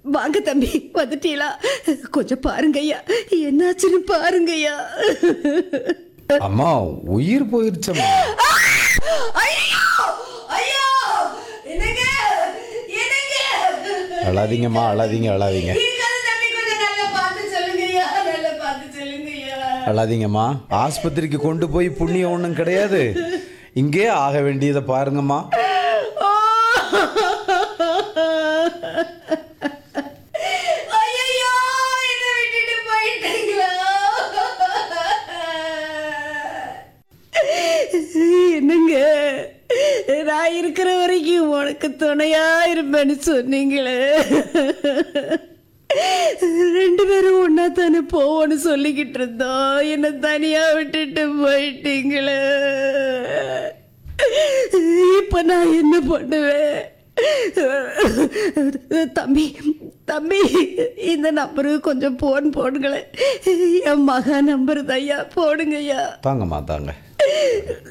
வாங்க தம்பி வந்துட்டீங்களா கொஞ்சம் பாருங்கய்யா என்னாச்சுன்னு பாருங்கய்யா அம்மா உயிர் போயிருச்சம்மா ஐயோ ஐயோ என்னங்க என்னங்க அழாதீங்கம்மா அழாதீங்க அழாதீங்க இருக்காது தம்பி கொஞ்சம் நல்லா பார்த்து சொல்லுங்கய்யா நல்லா பார்த்து சொல்லுங்கய்யா அழாதீங்கம்மா ஆஸ்பத்திரிக்கு கொண்டு போய் புண்ணியம் ஒன்றும் கிடையாது இங்கே ஆக வேண்டியதை பாருங்கம்மா ஐயையோ, என்னை விட்டுட்டு போயிட்டீங்களா? என்னங்க நான் இருக்கிற வரைக்கும் உனக்கு துணையா இருப்பேன்னு சொன்னீங்களே ரெண்டு பேரும் ஒன்னா தானே போவோன்னு சொல்லிக்கிட்டு இருந்தோம் என்னை தனியா விட்டுட்டு போயிட்டீங்களே இப்ப நான் என்ன பண்ணுவேன் தம்பி தம்பி இந்த நம்பருக்கு கொஞ்சம் போன் போடுங்களேன் என் மகா நம்பர் ஐயா போடுங்க ஐயா தாங்கம்மா தாங்க